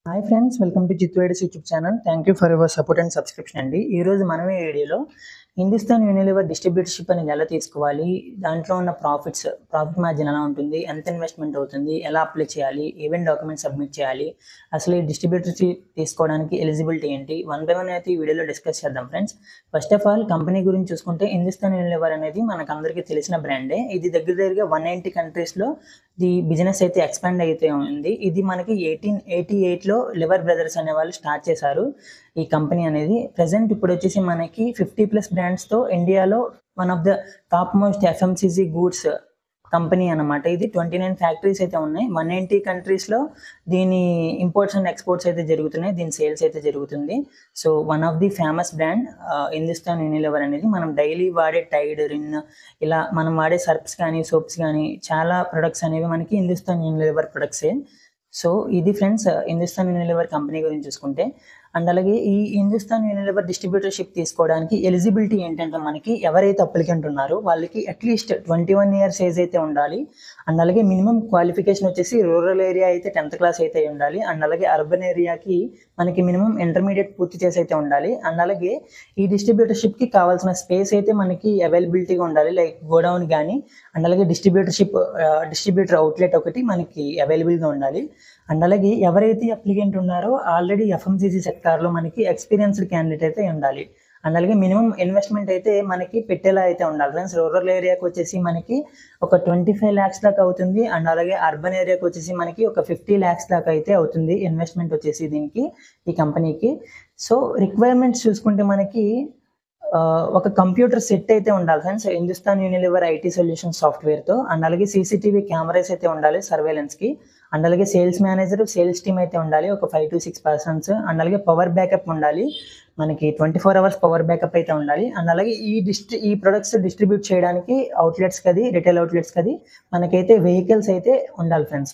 hi friends welcome to జిత్వేడస్ YouTube channel thank you for your support and subscription అండి ఈ రోజు మనం ఈ వీడియోలో హిందుస్థాన్ యూనిలివర్ డిస్ట్రిబ్యూటర్షిప్ అనేది ఎలా తీసుకోవాలి దాంట్లో ఉన్న ప్రాఫిట్స్ ప్రాఫిట్ మార్జిన్ ఎలా ఉంటుంది ఎంత ఇన్వెస్ట్మెంట్ అవుతుంది ఎలా అప్లై చేయాలి ఏమేమి డాక్యుమెంట్స్ సబ్మిట్ చేయాలి అసలు ఈ డిస్ట్రిబ్యూటర్షిప్ తీసుకోవడానికి ఎలిజిబిలిటీ ఏంటి వన్ బై వన్ అయితే ఈ వీడియోలో డిస్కస్ చేద్దాం friends first of all company గురించి చూసుకుంటే హిందుస్థాన్ యూనిలివర్ అనేది మనకు అందరికీ తెలిసిన బ్రాండే ఇది దగ్గర దగ్గరగా వన్ నైంటీ కంట్రీస్లో ది బిజినెస్ అయితే ఎక్స్పాండ్ అయితే ఉంది ఇది మనకి ఎయిటీన్ ఎయిటీ ఎయిట్లో లివర్ బ్రదర్స్ అనే వాళ్ళు స్టార్ట్ చేశారు ఈ కంపెనీ అనేది ప్రజెంట్ ఇప్పుడు వచ్చేసి మనకి ఫిఫ్టీ ప్లస్ బ్రాండ్స్తో ఇండియాలో one of the top most FMCG goods company అన్నమాట ఇది ట్వంటీ నైన్ ఫ్యాక్టరీస్ అయితే ఉన్నాయి వన్ నైంటీ కంట్రీస్లో దీని ఇంపోర్ట్స్ అండ్ ఎక్స్పోర్ట్స్ అయితే జరుగుతున్నాయి దీని సేల్స్ అయితే జరుగుతుంది so one of the famous brand Hindustan Unilever అనేది మనం డైలీ వాడే టైడ్ రిన్ ఇలా మనం వాడే సర్ప్స్ కానీ సోప్స్ కానీ చాలా ప్రొడక్ట్స్ అనేవి మనకి హిందుస్థాన్ యూనిలివర్ ప్రొడక్ట్సే సో ఇది ఫ్రెండ్స్ హిందుస్థాన్ యూనిలివర్ కంపెనీ గురించి చూసుకుంటే అండ్ అలాగే ఈ హిందుస్థాన్ యూనిలివర్ డిస్ట్రిబ్యూటర్షిప్ తీసుకోవడానికి ఎలిజిబిలిటీ ఏంటంటే మనకి ఎవరైతే అప్లికెంట్ ఉన్నారో వాళ్ళకి at least twenty one years age అయితే ఉండాలి అండ్ అలాగే మినిమం క్వాలిఫికేషన్ వచ్చేసి రూరల్ ఏరియా అయితే టెన్త్ క్లాస్ అయితే ఉండాలి అండ్ అలాగే అర్బన్ ఏరియాకి మనకి మినిమం ఇంటర్మీడియట్ పూర్తి చేసి అయితే ఉండాలి అండ్ అలాగే ఈ డిస్ట్రిబ్యూటర్షిప్కి కావాల్సిన స్పేస్ అయితే మనకి అవైలబిలిటీగా ఉండాలి లైక్ గోడౌన్ కానీ అండ్ అలాగే డిస్ట్రిబ్యూటర్షిప్ డిస్ట్రిబ్యూటర్ అవుట్లెట్ ఒకటి మనకి అవైలబుల్గా ఉండాలి అండ్ అలాగే ఎవరైతే అప్లికెంట్ ఉన్నారో ఆల్రెడీ ఎఫ్ఎంసీసీ సెక్టార్లో మనకి ఎక్స్పీరియన్స్డ్ క్యాండిడేట్ అయితే ఉండాలి అండ్ అలాగే మినిమం ఇన్వెస్ట్మెంట్ అయితే మనకి పెట్టేలా అయితే ఉండాలి ఫ్రెండ్స్ రూరల్ ఏరియాకి వచ్చేసి మనకి ఒక ట్వంటీ ఫైవ్ ల్యాక్స్ దాకా అవుతుంది అండ్ అలాగే అర్బన్ ఏరియాకి వచ్చేసి మనకి ఒక ఫిఫ్టీ ల్యాక్స్ దాకా అయితే అవుతుంది ఇన్వెస్ట్మెంట్ వచ్చేసి దీనికి ఈ కంపెనీకి సో రిక్వైర్మెంట్స్ చూసుకుంటే మనకి ఆ, ఒక కంప్యూటర్ సెట్ అయితే ఉండాలి friends Hindustan Unilever IT solution సాఫ్ట్వేర్తో అండ్ అలాగే సీసీటీవీ కెమెరాస్ అయితే ఉండాలి సర్వేలెన్స్కి అండ్ అలాగే సేల్స్ మేనేజర్ సేల్స్ టీమ్ అయితే ఉండాలి ఒక five to six persons and అలాగే పవర్ బ్యాకప్ ఉండాలి మనకి twenty four hours power backup అయితే ఉండాలి అండ్ అలాగే ఈ డిస్ట్రి ఈ ప్రొడక్ట్స్ డిస్ట్రిబ్యూట్ చేయడానికి అవుట్లెట్స్ కది రిటైల్ అవుట్లెట్స్ కది మనకైతే వెహికల్స్ అయితే ఉండాలి ఫ్రెండ్స్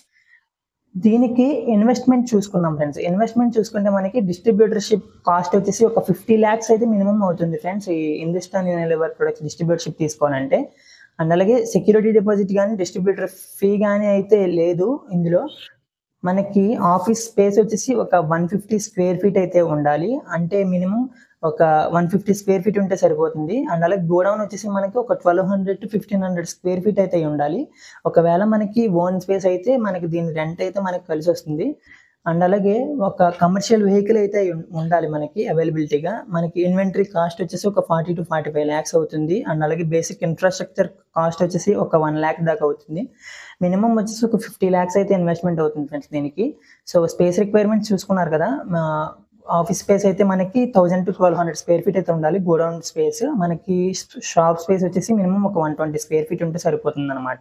దీనికి ఇన్వెస్ట్మెంట్ చూసుకుందాం ఫ్రెండ్స్ ఇన్వెస్ట్మెంట్ చూసుకుంటే మనకి డిస్ట్రిబ్యూటర్షిప్ కాస్ట్ వచ్చేసి ఒక ఫిఫ్టీ ల్యాక్స్ అయితే మినిమం అవుతుంది ఫ్రెండ్స్ ఈ హిందుస్థాన్ యూనిలివర్ ప్రొడక్ట్స్ డిస్ట్రిబ్యూటర్షిప్ తీసుకోవాలంటే అండ్ అలాగే సెక్యూరిటీ డిపాజిట్ కానీ డిస్ట్రిబ్యూటర్ ఫీ కానీ అయితే లేదు ఇందులో మనకి ఆఫీస్ స్పేస్ వచ్చేసి ఒక వన్ ఫిఫ్టీ స్క్వేర్ ఫీట్ అయితే ఉండాలి అంటే మినిమం ఒక వన్ ఫిఫ్టీ స్క్వేర్ ఫీట్ ఉంటే సరిపోతుంది అండ్ అలాగే గోడౌన్ వచ్చేసి మనకి ఒక twelve hundred to fifteen hundred square feet అయితే ఉండాలి ఒకవేళ మనకి ఓన్ స్పేస్ అయితే మనకి దీని రెంట్ అయితే మనకి కలిసి వస్తుంది అండ్ అలాగే ఒక కమర్షియల్ వెహికల్ అయితే ఉం- ఉండాలి మనకి అవైలబిలిటీగా మనకి ఇన్వెంటరీ కాస్ట్ వచ్చేసి ఒక forty to forty five lakhs అవుతుంది అండ్ అలాగే బేసిక్ ఇన్ఫ్రాస్ట్రక్చర్ కాస్ట్ వచ్చేసి ఒక వన్ ల్యాక్ దాకా అవుతుంది మినిమం వచ్చేసి ఒక ఫిఫ్టీ ల్యాక్స్ అయితే ఇన్వెస్ట్మెంట్ అవుతుంది ఫ్రెండ్స్ దీనికి సో స్పేస్ రిక్వైర్మెంట్స్ చూసుకున్నారు కదా ఆఫీస్ స్పేస్ అయితే మనకి thousand to twelve hundred square feet అయితే ఉండాలి గోడౌన్ స్పేస్ మనకి షాప్ స్పేస్ వచ్చేసి మినిమం ఒక వన్ ట్వంటీ స్క్వేర్ ఫీట్ ఉంటే సరిపోతుంది అనమాట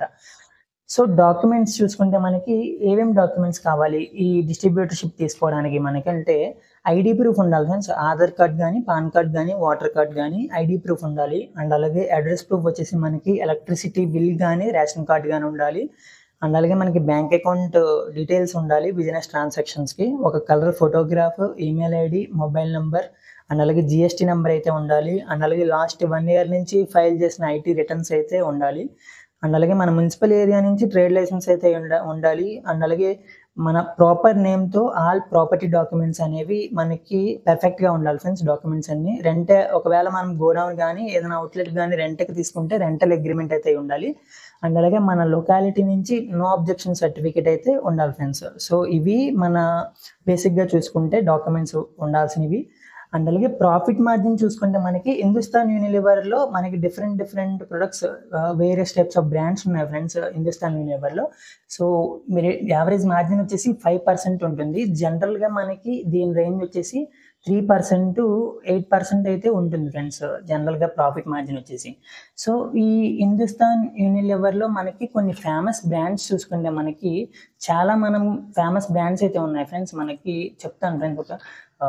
సో డాక్యుమెంట్స్ చూసుకుంటే మనకి ఏమేమి డాక్యుమెంట్స్ కావాలి ఈ డిస్ట్రిబ్యూటర్షిప్ తీసుకోవడానికి మనకి అంటే ఐడి ప్రూఫ్ ఉండాలి ఫ్రెండ్స్ ఆధార్ కార్డ్ కానీ పాన్ కార్డ్ కానీ వాటర్ కార్డ్ కానీ ఐడి ప్రూఫ్ ఉండాలి అండ్ అలాగే అడ్రస్ ప్రూఫ్ వచ్చేసి మనకి ఎలక్ట్రిసిటీ బిల్ కానీ రేషన్ కార్డ్ కానీ ఉండాలి అండ్ అలాగే మనకి బ్యాంక్ అకౌంట్ డీటెయిల్స్ ఉండాలి బిజినెస్ ట్రాన్సాక్షన్స్కి ఒక colour photograph email ID mobile number and అలాగే జిఎస్టీ నెంబర్ అయితే ఉండాలి అండ్ అలాగే లాస్ట్ వన్ ఇయర్ నుంచి ఫైల్ చేసిన ఐటీ రిటర్న్స్ అయితే ఉండాలి అండ్ అలాగే మన మున్సిపల్ ఏరియా నుంచి ట్రేడ్ లైసెన్స్ అయితే ఉండ ఉండాలి అండ్ అలాగే మన ప్రాపర్ నేమ్తో ఆల్ ప్రాపర్టీ డాక్యుమెంట్స్ అనేవి మనకి పర్ఫెక్ట్గా ఉండాలి ఫ్రెండ్స్ డాక్యుమెంట్స్ అన్ని రెంట్ ఒకవేళ మనం గోడౌన్ కానీ ఏదైనా అవుట్లెట్ కానీ రెంట్కి తీసుకుంటే రెంటల్ అగ్రిమెంట్ అయితే ఉండాలి అండ్ అలాగే మన లొకాలిటీ నుంచి నో అబ్జెక్షన్ సర్టిఫికేట్ అయితే ఉండాలి ఫ్రెండ్స్ సో ఇవి మన బేసిక్గా చూసుకుంటే డాక్యుమెంట్స్ ఉండాల్సినవి అండ్ అలాగే ప్రాఫిట్ మార్జిన్ చూసుకుంటే మనకి హిందుస్థాన్ యూనిలివర్లో మనకి different different products various types of brands ఉన్నాయి ఫ్రెండ్స్ హిందుస్థాన్ యూనిలివర్లో సో మీరు యావరేజ్ మార్జిన్ వచ్చేసి ఫైవ్ పర్సెంట్ ఉంటుంది జనరల్గా మనకి దీని రేంజ్ వచ్చేసి three percent to eight percent అయితే ఉంటుంది ఫ్రెండ్స్ జనరల్గా ప్రాఫిట్ మార్జిన్ వచ్చేసి సో ఈ హిందుస్థాన్ యూనిలివర్లో మనకి కొన్ని ఫేమస్ బ్రాండ్స్ చూసుకుంటే మనకి చాలా మనం ఫేమస్ బ్రాండ్స్ అయితే ఉన్నాయి ఫ్రెండ్స్ మనకి చెప్తాను ఫ్రెండ్స్ ఒక ఆ,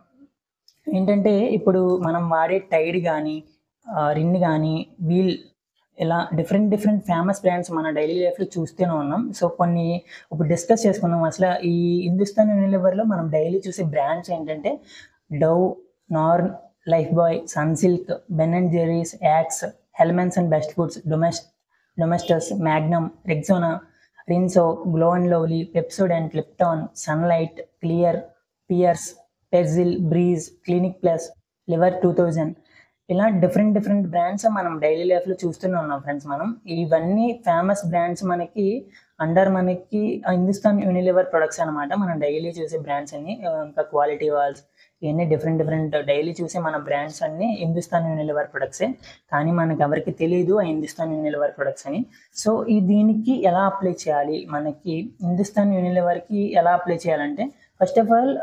ఏంటంటే ఇప్పుడు మనం వాడే టైడ్ కానీ రిన్ కానీ వీల్ ఇలా డిఫరెంట్ డిఫరెంట్ ఫేమస్ బ్రాండ్స్ మన డైలీ లైఫ్లో చూస్తూనే ఉన్నాం సో కొన్ని ఇప్పుడు డిస్కస్ చేసుకుందాం అసలు ఈ హిందుస్థాన్ యూనిలివర్లో మనం డైలీ చూసే బ్రాండ్స్ ఏంటంటే Dove Knorr Lifebuoy Sunsilk Ben and Jerry's Axe Hellmann's and Best Foods డొమెస్ట్ Domestos Magnum Rexona Rinso Glow and Lovely Pepsodent Lipton Sunlight Clear Pears Persil Breeze Clinic Plus Lever two thousand ఇలా different different brands మనం daily లైఫ్లో చూస్తూనే ఉన్నాం friends మనం ఇవన్నీ famous brands మనకి under మనకి హిందుస్థాన్ యూనిలివర్ ప్రొడక్ట్స్ అనమాట మనం డైలీ చూసే బ్రాండ్స్ అన్ని ఆ, ఇంకా క్వాలిటీ వాల్స్ ఇవన్నీ డిఫరెంట్ డిఫరెంట్ డైలీ చూసే మన బ్రాండ్స్ అన్ని హిందుస్థాన్ యూనిలివర్ ప్రొడక్ట్సే కానీ మనకి ఎవరికి తెలియదు ఆ హిందుస్థాన్ యూనిలివర్ ప్రొడక్ట్స్ అని సో ఈ దీనికి ఎలా అప్లై చేయాలి మనకి హిందుస్థాన్ యూనిలివర్కి ఎలా అప్లై చేయాలంటే first of all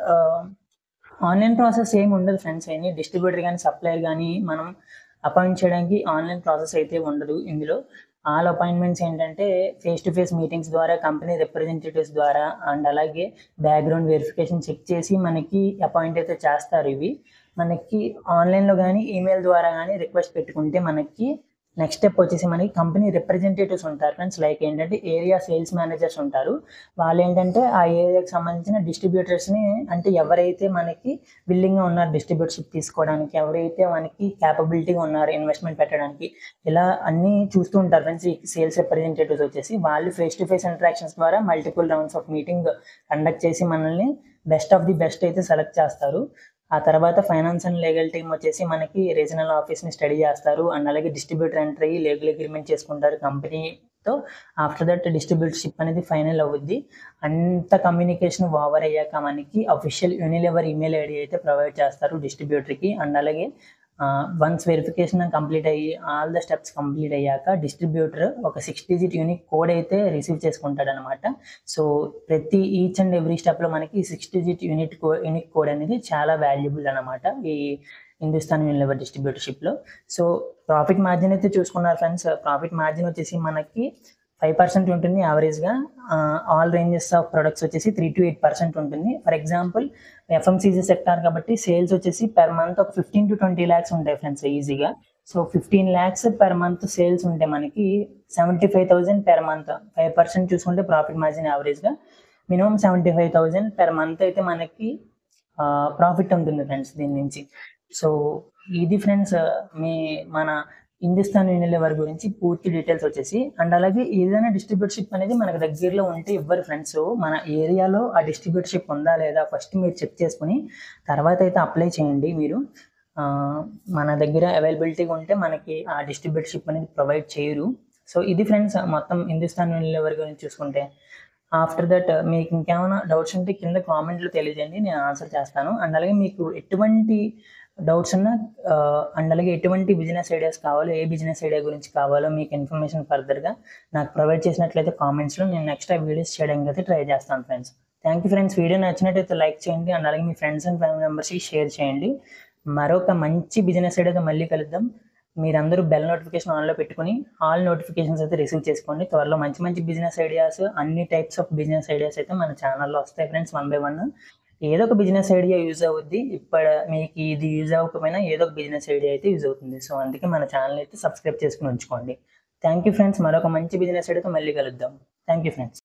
online process ఏమి ఉండదు ఫ్రెండ్స్ ఏమి డిస్ట్రిబ్యూటర్ కానీ సప్లయర్ కానీ మనం అపాయింట్ చేయడానికి ఆన్లైన్ ప్రాసెస్ అయితే ఉండదు ఇందులో ఆల్ అపాయింట్మెంట్స్ ఏంటంటే ఫేస్ టు ఫేస్ మీటింగ్స్ ద్వారా కంపెనీ రిప్రజెంటేటివ్స్ ద్వారా అండ్ అలాగే బ్యాక్గ్రౌండ్ వెరిఫికేషన్ చెక్ చేసి మనకి అపాయింట్ అయితే చేస్తారు ఇవి మనకి ఆన్లైన్లో కానీ ఈమెయిల్ ద్వారా కానీ రిక్వెస్ట్ పెట్టుకుంటే మనకి నెక్స్ట్ స్టెప్ వచ్చేసి మనకి కంపెనీ రిప్రజెంటేటివ్స్ ఉంటారు ఫ్రెండ్స్ లైక్ ఏంటంటే ఏరియా సేల్స్ మేనేజర్స్ ఉంటారు వాళ్ళు ఏంటంటే ఆ ఏరియాకి సంబంధించిన డిస్ట్రిబ్యూటర్స్ని అంటే ఎవరైతే మనకి విల్లింగ్గా ఉన్నారు డిస్ట్రిబ్యూటర్షిప్ తీసుకోవడానికి ఎవరైతే మనకి క్యాపబిలిటీగా ఉన్నారు ఇన్వెస్ట్మెంట్ పెట్టడానికి ఇలా అన్నీ చూస్తూ ఉంటారు ఫ్రెండ్స్ ఈ సేల్స్ రిప్రజెంటేటివ్స్ వచ్చేసి వాళ్ళు ఫేస్ టు ఫేస్ ఇంటరాక్షన్స్ ద్వారా multiple rounds of meeting conduct చేసి మనల్ని బెస్ట్ ఆఫ్ ది బెస్ట్ అయితే సెలెక్ట్ చేస్తారు ఆ తర్వాత ఫైనాన్స్ అండ్ లీగల్ టీమ్ వచ్చేసి మనకి రీజనల్ ఆఫీస్ని స్టడీ చేస్తారు అండ్ అలాగే డిస్ట్రిబ్యూటర్ ఎంటర్ అయ్యి లీగల్ అగ్రిమెంట్ చేసుకుంటారు కంపెనీతో ఆఫ్టర్ దట్ డిస్ట్రిబ్యూటర్షిప్ అనేది ఫైనల్ అవుద్ది అంత కమ్యూనికేషన్ ఓవర్ అయ్యాక మనకి అఫీషియల్ యూనిలెవర్ ఈమెయిల్ ఐడి అయితే ప్రొవైడ్ చేస్తారు డిస్ట్రిబ్యూటర్కి అండ్ అలాగే వన్స్ వెరిఫికేషన్ కంప్లీట్ అయ్యి ఆల్ ద స్టెప్స్ కంప్లీట్ అయ్యాక డిస్ట్రిబ్యూటర్ ఒక సిక్స్ డిజిట్ యూనిక్ కోడ్ అయితే రిసీవ్ చేసుకుంటాడు అనమాట సో ప్రతి ఈచ్ అండ్ ఎవ్రీ స్టెప్లో మనకి సిక్స్ డిజిట్ యూనిట్ కో యూనిక్ కోడ్ అనేది చాలా వాల్యుబుల్ అనమాట ఈ హిందుస్థాన్ యూనిలివర్ డిస్ట్రిబ్యూటర్షిప్లో సో ప్రాఫిట్ మార్జిన్ అయితే చూసుకున్నారు ఫ్రెండ్స్ ప్రాఫిట్ మార్జిన్ వచ్చేసి మనకి ఫైవ్ పర్సెంట్ ఉంటుంది యావరేజ్గా ఆల్ రేంజెస్ ఆఫ్ ప్రొడక్ట్స్ వచ్చేసి త్రీ టు ఎయిట్ పర్సెంట్ ఉంటుంది ఫర్ ఎగ్జాంపుల్ ఎఫ్ఎంసీజీ సెక్టార్ కాబట్టి సేల్స్ వచ్చేసి పర్ మంత్ ఒక ఫిఫ్టీన్ టు ట్వంటీ ల్యాక్స్ ఉంటాయి ఫ్రెండ్స్ ఈజీగా so fifteen lakhs per month sales ఉంటే మనకి seventy five thousand per month five percent చూసుకుంటే ప్రాఫిట్ మార్జిన్ యావరేజ్గా minimum seventy five thousand per month అయితే మనకి ప్రాఫిట్ ఉంటుంది ఫ్రెండ్స్ దీని నుంచి సో ఇది ఫ్రెండ్స్ మీ మన హిందుస్థాన్ యూనిలివర్ గురించి పూర్తి డీటెయిల్స్ వచ్చేసి అండ్ అలాగే ఏదైనా డిస్ట్రిబ్యూటర్షిప్ అనేది మనకు దగ్గరలో ఉంటే ఇవ్వరు ఫ్రెండ్స్ మన ఏరియాలో ఆ డిస్ట్రిబ్యూటర్షిప్ ఉందా లేదా ఫస్ట్ మీరు చెక్ చేసుకుని తర్వాత అయితే అప్లై చేయండి మీరు ఆ, మన దగ్గర అవైలబిలిటీగా ఉంటే మనకి ఆ డిస్ట్రిబ్యూటర్షిప్ అనేది ప్రొవైడ్ చేయరు సో ఇది ఫ్రెండ్స్ మొత్తం హిందుస్థాన్ యూనిలివర్ గురించి చూసుకుంటే ఆఫ్టర్ దట్ మీకు ఇంకేమైనా డౌట్స్ ఉంటే కింద కామెంట్లో తెలియజేయండి నేను ఆన్సర్ చేస్తాను అండ్ అలాగే మీకు ఎటువంటి డౌట్స్ ఉన్నా అండ్ అలాగే ఎటువంటి బిజినెస్ ఐడియాస్ కావాలో ఏ బిజినెస్ ఐడియా గురించి కావాలో మీకు ఇన్ఫర్మేషన్ ఫర్దర్గా నాకు ప్రొవైడ్ చేసినట్లయితే కామెంట్స్లో నేను నెక్స్ట్ ఆ వీడియోస్ చేయడానికి అయితే ట్రై చేస్తాను friends thank you friends video నచ్చినట్టయితే లైక్ చేయండి అండ్ అలాగే మీ ఫ్రెండ్స్ అండ్ ఫ్యామిలీ మెంబర్స్కి షేర్ చేయండి మరొక మంచి బిజినెస్ ఐడియాతో మళ్ళీ కలుద్దాం మీరందరూ బెల్ నోటిఫికేషన్ ఆన్లో పెట్టుకుని ఆల్ నోటిఫికేషన్స్ అయితే రిసీవ్ చేసుకోండి త్వరలో మంచి మంచి బిజినెస్ ఐడియాస్ అన్ని టైప్స్ ఆఫ్ బిజినెస్ ఐడియాస్ అయితే మన ఛానల్లో వస్తాయి ఫ్రెండ్స్ వన్ బై వన్ ఏదో ఒక బిజినెస్ ఐడియా యూజ్ అవుద్ది ఇప్పుడు మీకు ఇది యూజ్ అవ్వకపోయినా ఏదో ఒక బిజినెస్ ఐడియా అయితే యూజ్ అవుతుంది సో అందుకే మన ఛానల్ అయితే సబ్స్క్రైబ్ చేసుకుని ఉంచుకోండి థ్యాంక్ యూ ఫ్రెండ్స్ మరొక మంచి బిజినెస్ ఐడియాతో మళ్ళీ కలుద్దాం థ్యాంక్ యూ ఫ్రెండ్స్